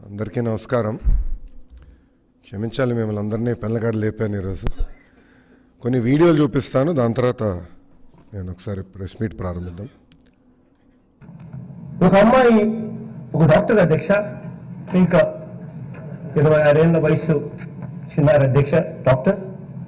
అందరికీ నమస్కారం క్షమించాలి మిమ్మల్ని అందరినీ పెళ్ళగాడు లేపాను ఈరోజు కొన్ని వీడియోలు చూపిస్తాను దాని తర్వాత నేను ఒకసారి ప్రెస్ మీట్ ప్రారంభిద్దాం ఒక అమ్మాయి ఒక డాక్టర్ అధ్యక్ష ఇంకా ఇరవై ఆరేళ్ల వయసు చిన్నారు అధ్యక్ష డాక్టర్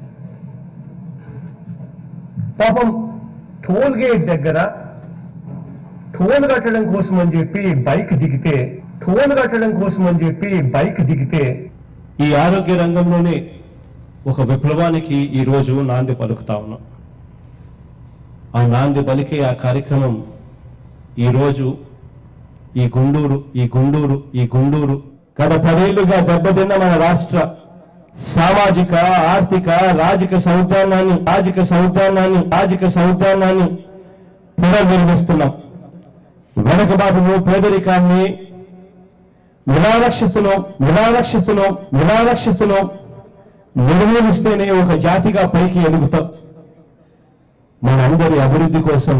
పాపం టోల్ గేట్ దగ్గర టోల్ కట్టడం కోసం అని చెప్పి బైక్ దిగితే టోల్ కట్టడం కోసం అని చెప్పి బైక్ దిగితే ఈ ఆరోగ్య రంగంలోనే ఒక విప్లవానికి ఈ రోజు నాంది పలుకుతా ఉన్నాం ఆ నాంది పలికే ఆ కార్యక్రమం ఈ రోజు ఈ గుండూరు ఈ గుండూరు ఈ గుండూరు గత పదేళ్లుగా దెబ్బతిన్న మన రాష్ట్ర సామాజిక ఆర్థిక రాజక సౌధానాన్ని రాజక సౌధానాన్ని రాజక సౌధానాన్ని పునర్నిర్మిస్తున్నాం వెనకబాటును పేదరికాన్ని నిరారక్షితులో నిరారక్షితులో నిరారక్షితులో నిర్మూలిస్తేనే ఒక జాతిగా పైకి ఎదుగుతాం మనందరి అభివృద్ధి కోసం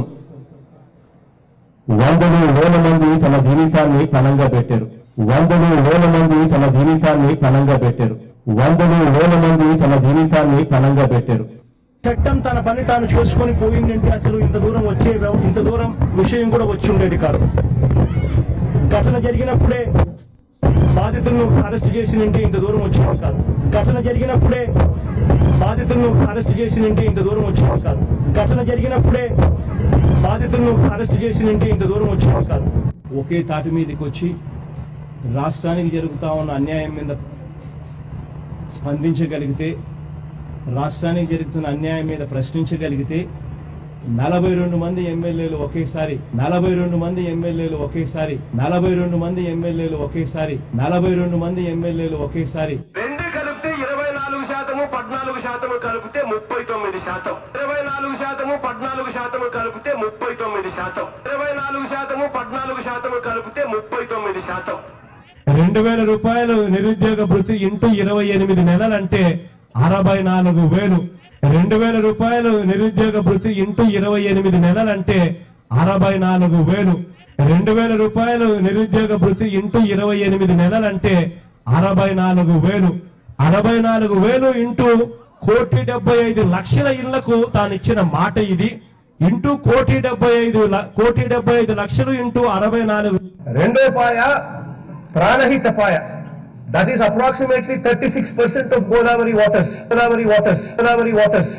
వందలు వేల మంది తన జీవితాన్ని పణంగా పెట్టారు వందలు వేల మంది తన జీవితాన్ని పణంగా పెట్టారు వందలు వేల మంది తన జీవితాన్ని పణంగా పెట్టారు చట్టం తన పని తాను చేసుకొని పోయిందంటే అసలు ఇంత దూరం వచ్చే వ్యవ- ఇంత దూరం విషయం కూడా వచ్చి ఉండేది కాదు ఘటన జరిగినప్పుడే బాధితులను అరెస్ట్ చేసినంటే ఇంత దూరం వచ్చేది కాదు ఘటన జరిగినప్పుడే బాధితులను అరెస్ట్ చేసినంటే ఇంత దూరం వచ్చేది కాదు ఘటన జరిగినప్పుడే బాధితులను అరెస్ట్ చేసినంటే ఇంత దూరం వచ్చేది కాదు ఒకే తాటి మీదకి వచ్చి రాష్ట్రానికి జరుగుతా ఉన్న అన్యాయం మీద స్పందించగలిగితే రాష్ట్రానికి జరుగుతున్న అన్యాయం మీద ప్రశ్నించగలిగితే నలభై రెండు మంది ఎమ్మెల్యేలు ఒకేసారి నలభై రెండు మంది ఎమ్మెల్యేలు ఒకేసారి నలభై రెండు మంది ఎమ్మెల్యేలు ఒకేసారి నలభై రెండు మంది ఎమ్మెల్యేలు ఒకేసారి రెండు కలిపితే ఇరవై నాలుగు శాతము పద్నాలుగు శాతము కలిపితే ముప్పై తొమ్మిది శాతం ఇరవై నాలుగు శాతము పద్నాలుగు శాతము కలిపితే ముప్పై తొమ్మిది శాతం ఇరవై నాలుగు శాతము పద్నాలుగు శాతము కలిపితే ముప్పై తొమ్మిది శాతం రెండు వేల రూపాయలు నిరుద్యోగ భృతి ఇంటూ ఇరవై ఎనిమిది నెలలంటే అరవై నాలుగు వేలు రెండు వేల రూపాయలు నిరుద్యోగ భృతి ఇంటూ ఇరవై ఎనిమిది నెలలంటే అరవై నాలుగు వేలు రెండు వేల రూపాయలు నిరుద్యోగ భృతి ఇంటూ ఇరవై ఎనిమిది నెలలంటే అరవై నాలుగు వేలు అరవై నాలుగు వేలు ఇంటూ కోటి డెబ్బై ఐదు లక్షల ఇళ్లకు తాను ఇచ్చిన మాట ఇది ఇంటూ కోటి డెబ్బై ఐదు ల- కోటి డెబ్బై ఐదు లక్షలు ఇంటూ అరవై నాలుగు రెండో పాయ ప్రాణహిత పాయ that is approximately thirty six percent of Godavari waters Godavari waters Godavari waters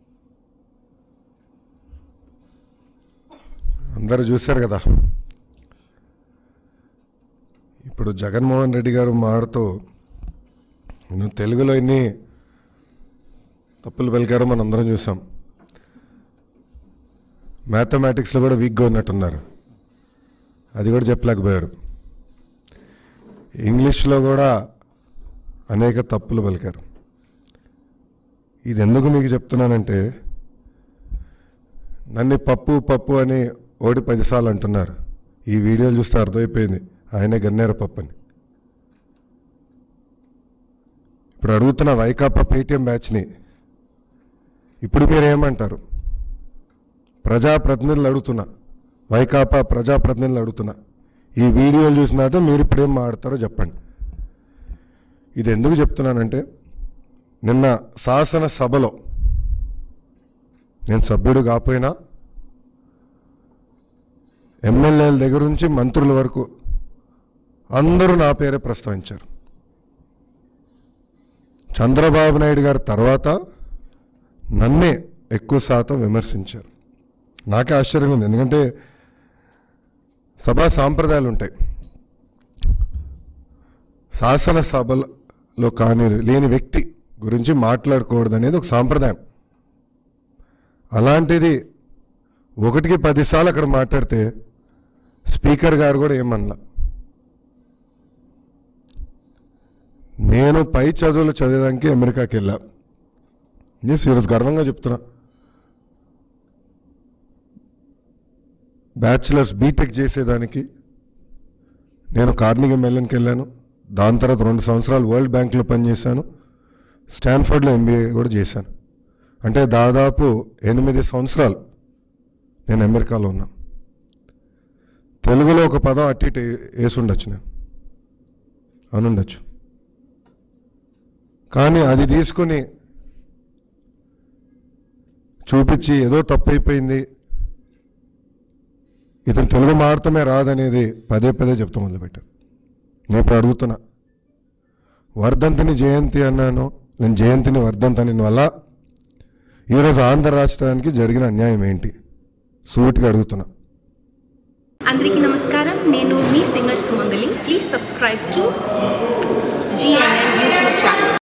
అందరూ చూశారు కదా ఇప్పుడు జగన్మోహన్ రెడ్డి గారు మాడుతూ నువ్వు తెలుగులో ఎన్ని తప్పులు పలికారో మనం అందరం చూసాం మ్యాథమెటిక్స్లో కూడా వీక్గా ఉన్నట్టున్నారు అది కూడా చెప్పలేకపోయారు ఇంగ్లీష్లో కూడా అనేక తప్పులు పలికారు ఇది ఎందుకు మీకు చెప్తున్నానంటే నన్ను పప్పు పప్పు అని ఓడి పదిసార్లు అంటున్నారు ఈ వీడియోలు చూస్తే అర్థమైపోయింది ఆయనే గన్నేర పప్పు అని ఇప్పుడు అడుగుతున్న వైకాపా పేటీఎం బ్యాచ్ని ఇప్పుడు మీరు ఏమంటారు ప్రజాప్రతినిధులు అడుగుతున్నా వైకాపా ప్రజాప్రతినిధులు అడుగుతున్నా ఈ వీడియోలు చూసినాక మీరు ఇప్పుడు ఏం మాడతారో చెప్పండి ఇది ఎందుకు చెప్తున్నానంటే నిన్న శాసనసభలో నేను సభ్యుడు కాకపోయినా ఎమ్మెల్యేల దగ్గర నుంచి మంత్రుల వరకు అందరూ నా పేరే ప్రస్తావించారు చంద్రబాబు నాయుడు గారి తర్వాత నన్నే ఎక్కువ శాతం విమర్శించారు నాకే ఆశ్చర్యంగా ఉంది ఎందుకంటే సభా సాంప్రదాయాలు ఉంటాయి శాసనసభలో కానీ లేని వ్యక్తి గురించి మాట్లాడకూడదు అనేది ఒక సాంప్రదాయం అలాంటిది ఒకటికి పదిసార్లు అక్కడ మాట్లాడితే స్పీకర్ గారు కూడా ఏమనలా నేను పై చదువులు చదివడానికి అమెరికాకి వెళ్ళా ఎస్ ఈరోజు గర్వంగా చెప్తున్నా బ్యాచిలర్స్ బీటెక్ చేసేదానికి నేను కార్నిగ మెల్లన్కి వెళ్ళాను దాని తర్వాత రెండు సంవత్సరాలు వరల్డ్ బ్యాంక్లో పనిచేశాను స్టాన్ఫర్డ్లో ఎంబీఏ కూడా చేశాను అంటే దాదాపు ఎనిమిది సంవత్సరాలు నేను అమెరికాలో ఉన్నా తెలుగులో ఒక పదం అట్టి ఇటు వేసి ఉండొచ్చు నేను అనుండొచ్చు కానీ అది తీసుకుని చూపించి ఏదో తప్పైపోయింది ఇతను తెలుగు మాడటమే రాదనేది పదే పదే చెప్తా మొదలుపెట్టాను నేను ఇప్పుడు అడుగుతున్నా వర్ధంతిని జయంతి అన్నాను నేను జయంతిని వర్ధంతి అని వల్ల ఈరోజు ఆంధ్ర రాష్ట్రానికి జరిగిన అన్యాయం ఏంటి సూటిగా అడుగుతున్నా అందరికీ నమస్కారం నేను మీ singer Sumangali please subscribe to GNN YouTube channel